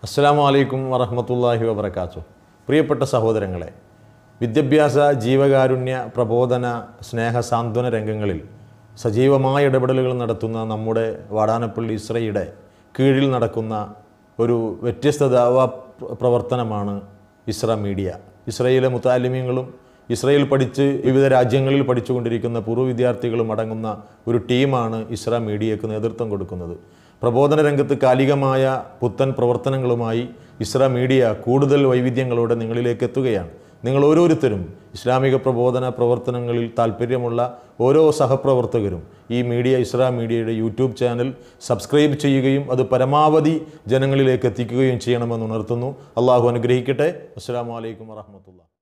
അസ്സാം വലൈക്കും വറഹമത്തല്ലാഹി വബർക്കാത്തു പ്രിയപ്പെട്ട സഹോദരങ്ങളെ വിദ്യാഭ്യാസ ജീവകാരുണ്യ പ്രബോധന സ്നേഹ സാന്ത്വന രംഗങ്ങളിൽ സജീവമായ ഇടപെടലുകൾ നടത്തുന്ന നമ്മുടെ വാടാനപ്പള്ളി ഇസ്രയുടെ കീഴിൽ നടക്കുന്ന ഒരു വ്യത്യസ്ത ദാവാ പ്രവർത്തനമാണ് ഇസ്ര മീഡിയ ഇസ്രയേലിലെ മുത്താലിമ്യങ്ങളും ഇസ്രയേൽ പഠിച്ച് വിവിധ രാജ്യങ്ങളിൽ പഠിച്ചുകൊണ്ടിരിക്കുന്ന പൂർവ്വ വിദ്യാർത്ഥികളും അടങ്ങുന്ന ഒരു ടീമാണ് ഇസ്ര മീഡിയക്ക് നേതൃത്വം കൊടുക്കുന്നത് പ്രബോധന രംഗത്ത് കാലികമായ പുത്തൻ പ്രവർത്തനങ്ങളുമായി ഇസ്ര മീഡിയ കൂടുതൽ വൈവിധ്യങ്ങളോടെ നിങ്ങളിലേക്ക് എത്തുകയാണ് നിങ്ങൾ ഓരോരുത്തരും ഇസ്ലാമിക പ്രബോധന പ്രവർത്തനങ്ങളിൽ താല്പര്യമുള്ള ഓരോ സഹപ്രവർത്തകരും ഈ മീഡിയ ഇസ്ര മീഡിയയുടെ യൂട്യൂബ് ചാനൽ സബ്സ്ക്രൈബ് ചെയ്യുകയും അത് പരമാവധി ജനങ്ങളിലേക്ക് എത്തിക്കുകയും ചെയ്യണമെന്ന് ഉണർത്തുന്നു അള്ളാഹു അനുഗ്രഹിക്കട്ടെ അസ്സാം വലൈക്കും വാഹമത്തുള്ള